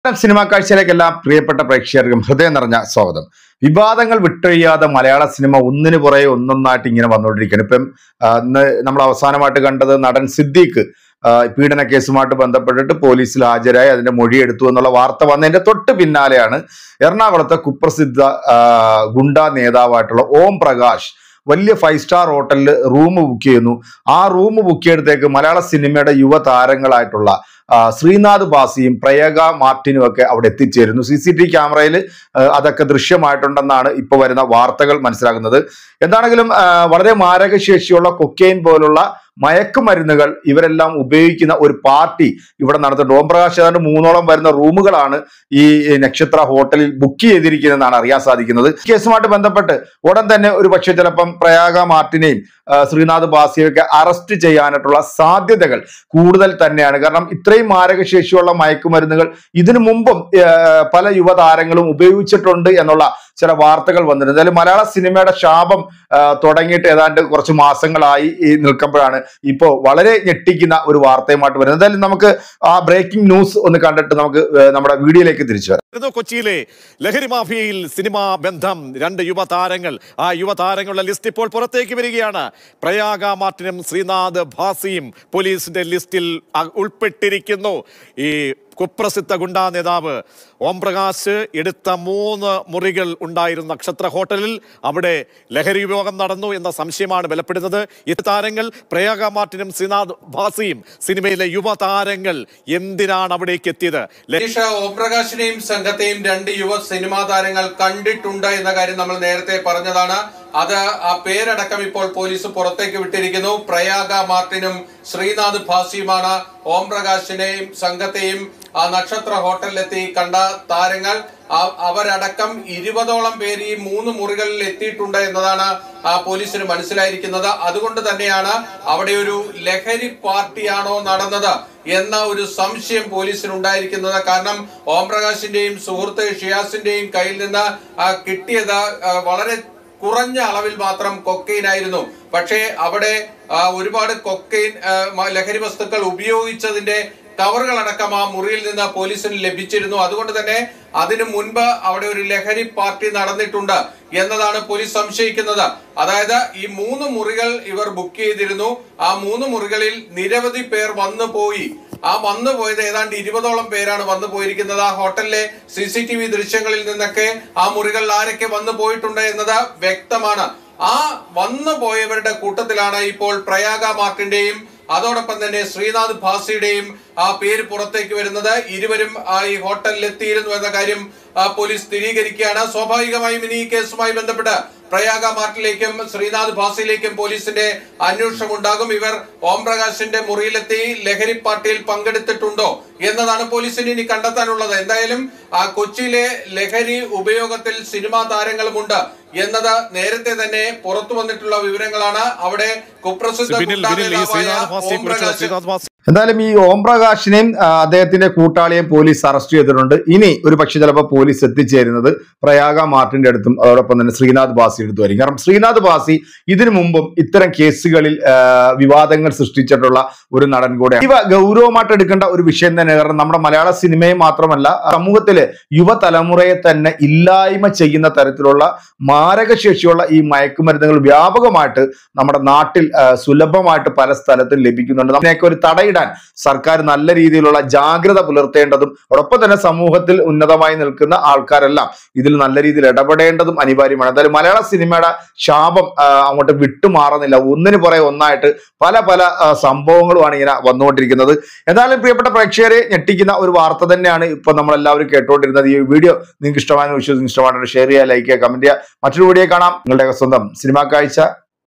നമസ്കാരം സിനിമാ കാഴ്ചയിലേക്ക് എല്ലാ പ്രിയപ്പെട്ട പ്രേക്ഷകർക്കും ഹൃദയം നിറഞ്ഞ സ്വാഗതം വിവാദങ്ങൾ വിട്ടൊഴിയാതെ മലയാള സിനിമ ഒന്നിനു പുറകെ ഒന്നൊന്നായിട്ട് ഇങ്ങനെ വന്നുകൊണ്ടിരിക്കുകയാണ് ഇപ്പം ആ, ഇന്ന് നമ്മൾ അവസാനമായിട്ട് കണ്ടത് നടൻ സിദ്ദീഖ് ആ, പീഡന കേസുമായിട്ട് ബന്ധപ്പെട്ടിട്ട് പോലീസിൽ ഹാജരായി അതിന്റെ മൊഴിയെടുത്തു എന്നുള്ള വാർത്ത വന്നതിന്റെ തൊട്ട് പിന്നാലെയാണ് എറണാകുളത്തെ കുപ്രസിദ്ധ ആ, ഗുണ്ടാ നേതാവായിട്ടുള്ള ഓം പ്രകാശ് വലിയ ഫൈവ് സ്റ്റാർ ഹോട്ടലിൽ റൂം ബുക്ക് ചെയ്യുന്നു ആ റൂം ബുക്ക് ചെയ്തത്തേക്ക് മലയാള സിനിമയുടെ യുവതാരങ്ങളായിട്ടുള്ള ആ, ശ്രീനാഥ് ബാസിയും പ്രയഗ മാർട്ടിനും ഒക്കെ അവിടെ എത്തിച്ചേരുന്നു സി സി ടി ക്യാമറയിൽ അതൊക്കെ ദൃശ്യമായിട്ടുണ്ടെന്നാണ് ഇപ്പോൾ വരുന്ന വാർത്തകൾ മനസ്സിലാകുന്നത് എന്താണെങ്കിലും ആ, വളരെ മാരകശേഷിയുള്ള കൊക്കെയിൻ പോലുള്ള മയക്കുമരുന്നുകൾ ഇവരെല്ലാം ഉപയോഗിക്കുന്ന ഒരു പാർട്ടി ഇവിടെ നടത്തുന്നുണ്ട് ഓം പ്രകാശ് ഏതാണ്ട് മൂന്നോളം വരുന്ന റൂമുകളാണ് ഈ നക്ഷത്ര ഹോട്ടലിൽ ബുക്ക് ചെയ്തിരിക്കുന്നതെന്നാണ് അറിയാൻ സാധിക്കുന്നത് ഈ കേസുമായിട്ട് ബന്ധപ്പെട്ട് ഉടൻ തന്നെ ഒരു പക്ഷേ ചിലപ്പം പ്രയാഗ മാർട്ടിനെയും ആ, ശ്രീനാഥ് ബാസിയൊക്കെ അറസ്റ്റ് ചെയ്യാനായിട്ടുള്ള സാധ്യതകൾ കൂടുതൽ തന്നെയാണ് കാരണം ഇത്രയും മാരകശേഷിയുള്ള മയക്കുമരുന്നുകൾ ഇതിനു മുമ്പും ആ, പല യുവതാരങ്ങളും ഉപയോഗിച്ചിട്ടുണ്ട് എന്നുള്ള ചില വാർത്തകൾ വന്നിട്ടുണ്ട് എന്തായാലും മലയാള സിനിമയുടെ ശാപം ആ, തുടങ്ങിയിട്ട് ഏതാണ്ട് കുറച്ച് മാസങ്ങളായി ഈ നിൽക്കുമ്പോഴാണ് ഇപ്പോ വളരെ ഞെട്ടിക്കുന്ന ഒരു വാർത്തയുമായിട്ട് വരുന്നത് എന്തായാലും നമുക്ക് ആ ബ്രേക്കിംഗ് ന്യൂസ് ഒന്ന് കണ്ടിട്ട് നമുക്ക് ആ, നമ്മുടെ വീഡിയോയിലേക്ക് തിരിച്ചു വരാം ഇത് കൊച്ചിയിലെ ലഹരി മാഫിയയിൽ സിനിമാ ബന്ധം രണ്ട് യുവതാരങ്ങൾ ആ യുവതാരങ്ങളുടെ ലിസ്റ്റ് ഇപ്പോൾ പുറത്തേക്ക് വരികയാണ് പ്രയാഗ മാർട്ടിനും ശ്രീനാഥ് ഭാസിയും പോലീസിന്റെ ലിസ്റ്റിൽ അ- ഉൾപ്പെട്ടിരിക്കുന്നു ഈ കുപ്രസിദ്ധ ഗുണ്ടാ നേതാവ് ഓം പ്രകാശ് എടുത്ത മൂന്ന് മുറികൾ ഉണ്ടായിരുന്ന നക്ഷത്ര ഹോട്ടലിൽ അവിടെ ലഹരി ഉപയോഗം നടന്നു എന്ന സംശയമാണ് ബലപ്പെടുന്നത് ഈ താരങ്ങൾ പ്രയാഗ മാർട്ടിനും ശ്രീനാഥ് ഭാസിയും സിനിമയിലെ യുവതാരങ്ങൾ എന്തിനാണ് അവിടേക്ക് എത്തിയത് ലെ- രതീഷ ഓംപ്രകാശിനെയും സംഘത്തെയും രണ്ട് യുവ സിനിമാ താരങ്ങൾ കണ്ടിട്ടുണ്ട് എന്ന കാര്യം നമ്മൾ നേരത്തെ പറഞ്ഞതാണ് അത് ആ പേരടക്കം ഇപ്പോൾ പോലീസ് പുറത്തേക്ക് വിട്ടിരിക്കുന്നു പ്രയാഗ മാർട്ടിനും ശ്രീനാഥ് ഭാസിയുമാണ് ഓംപ്രകാശിനെയും സംഘത്തെയും ആ നക്ഷത്ര ഹോട്ടലിലെത്തി കണ്ട താരങ്ങൾ ആ- അവരടക്കം ഇരുപതോളം പേര് ഈ മൂന്ന് മുറികളിൽ എത്തിയിട്ടുണ്ട് എന്നതാണ് ആ പോലീസിന് മനസ്സിലായിരിക്കുന്നത് അതുകൊണ്ട് തന്നെയാണ് അവിടെ ഒരു ലഹരി പാർട്ടിയാണോ നടന്നത് എന്ന ഒരു സംശയം പോലീസിന് ഉണ്ടായിരിക്കുന്നത് കാരണം ഓംപ്രകാശിന്റെയും സുഹൃത്ത് ഷിയാസിന്റെയും കയ്യിൽ നിന്ന് ആ, കിട്ടിയത് ആ, വളരെ കുറഞ്ഞ അളവിൽ മാത്രം കൊക്കൈൻ ആയിരുന്നു പക്ഷേ അവിടെ ആ, ഒരുപാട് കൊക്കൈൻ ആ, മ- ലഹരി വസ്തുക്കൾ ഉപയോഗിച്ചതിന്റെ കവറുകളടക്കം ആ മുറിയിൽ നിന്ന് പോലീസിന് ലഭിച്ചിരുന്നു അതുകൊണ്ട് തന്നെ അതിനു മുൻപ് അവിടെ ഒരു ലഹരി പാർട്ടി നടന്നിട്ടുണ്ട് എന്നതാണ് പോലീസ് സംശയിക്കുന്നത് അതായത് ഈ മൂന്ന് മുറികൾ ഇവർ ബുക്ക് ചെയ്തിരുന്നു ആ മൂന്ന് മുറികളിൽ നിരവധി പേർ വന്നു പോയി ആ വന്നു പോയത് ഏതാണ്ട് ഇരുപതോളം പേരാണ് വന്നു പോയിരിക്കുന്നത് ആ ഹോട്ടലിലെ സി സി ടി വി ദൃശ്യങ്ങളിൽ നിന്നൊക്കെ ആ മുറികളിൽ ആരൊക്കെ വന്നു പോയിട്ടുണ്ട് എന്നത് വ്യക്തമാണ് ആ വന്നു പോയവരുടെ കൂട്ടത്തിലാണ് ഇപ്പോൾ പ്രയാഗ മാർട്ടിന്റെയും അതോടൊപ്പം തന്നെ ശ്രീനാഥ് ഭാസിയുടെയും ആ പേര് പുറത്തേക്ക് വരുന്നത് ഇരുവരും ആ ഈ ഹോട്ടലിൽ എത്തിയിരുന്നു എന്ന കാര്യം ആ, പോലീസ് സ്ഥിരീകരിക്കുകയാണ് സ്വാഭാവികമായും ഇനി ഈ കേസുമായി ബന്ധപ്പെട്ട് പ്രയാഗ മാർട്ടിലേക്കും ശ്രീനാഥ് ഭാസിയിലേക്കും പോലീസിന്റെ അന്വേഷണം ഉണ്ടാകും ഇവർ ഓംപ്രകാശിന്റെ മുറിയിലെത്തി ലഹരി പാർട്ടിയിൽ പങ്കെടുത്തിട്ടുണ്ടോ എന്നതാണ് പോലീസിന് ഇനി കണ്ടെത്താനുള്ളത് എന്തായാലും ആ കൊച്ചിയിലെ ലഹരി ഉപയോഗത്തിൽ സിനിമാ താരങ്ങളുമുണ്ട് എന്നത് നേരത്തെ തന്നെ പുറത്തു വന്നിട്ടുള്ള വിവരങ്ങളാണ് അവിടെ കുപ്രസിദ്ധ ബിനിൽ ഗുണ്ടാ ബിനിൽ ഈ നേതാവായ ശ്രീനാഥ് ഭാസിയെ കുറിച്ചുള്ള ഓംപ്രകാശ് ശ്രീനാഥ് ഭാസി എന്തായാലും ഈ ഓം പ്രകാശിനെയും ആ, അദ്ദേഹത്തിന്റെ കൂട്ടാളിയെയും പോലീസ് അറസ്റ്റ് ചെയ്തിട്ടുണ്ട് ഇനി ഒരു പക്ഷെ ചിലപ്പോൾ പോലീസ് എത്തിച്ചേരുന്നത് പ്രയാഗ മാർട്ടിന്റെ അടുത്തും അതോടൊപ്പം തന്നെ ശ്രീനാഥ് ബാസിയുടെ അടുത്തും ആയിരിക്കും കാരണം ശ്രീനാഥ് ബാസി ഇതിനു മുമ്പും ഇത്തരം കേസുകളിൽ ആ, വിവാദങ്ങൾ സൃഷ്ടിച്ചിട്ടുള്ള ഒരു നടൻ കൂടെയാണ് ഇവ ഗൗരവമായിട്ട് എടുക്കേണ്ട ഒരു വിഷയം തന്നെ കാരണം നമ്മുടെ മലയാള സിനിമയെ മാത്രമല്ല സമൂഹത്തിലെ യുവതലമുറയെ തന്നെ ഇല്ലായ്മ ചെയ്യുന്ന തരത്തിലുള്ള മാരകശേഷിയുള്ള ഈ മയക്കുമരുന്നുകൾ വ്യാപകമായിട്ട് നമ്മുടെ നാട്ടിൽ ആ, സുലഭമായിട്ട് പല സ്ഥലത്തും ലഭിക്കുന്നുണ്ട് അതിനെയൊക്കെ ഒരു തടയിടാൻ സർക്കാർ നല്ല രീതിയിലുള്ള ജാഗ്രത പുലർത്തേണ്ടതും അതോടൊപ്പം തന്നെ സമൂഹത്തിൽ ഉന്നതമായി നിൽക്കുന്ന ആൾക്കാരെല്ലാം ഇതിൽ നല്ല രീതിയിൽ ഇടപെടേണ്ടതും അനിവാര്യമാണ് എന്തായാലും മലയാള സിനിമയുടെ ശാപം ആ, അങ്ങോട്ട് വിട്ടുമാറുന്നില്ല ഒന്നിനു പുറകെ ഒന്നായിട്ട് പല പല ആ, സംഭവങ്ങളുമാണ് ഇങ്ങനെ വന്നുകൊണ്ടിരിക്കുന്നത് എന്തായാലും പ്രിയപ്പെട്ട പ്രേക്ഷകരെ ഞെട്ടിക്കുന്ന ഒരു വാർത്ത തന്നെയാണ് ഇപ്പൊ നമ്മൾ എല്ലാവരും കേട്ടുകൊണ്ടിരുന്നത് ഈ വീഡിയോ നിങ്ങൾക്ക് ഇഷ്ടമായെന്ന് വിശ്വസിക്കുന്നു ഇഷ്ടമായിട്ട് ഷെയർ ചെയ്യുക ലൈക്ക് ചെയ്യുക കമന്റ് ചെയ്യുക മറ്റൊരു വീഡിയോ കാണാം നിങ്ങളുടെ സ്വന്തം സിനിമാ കാഴ്ച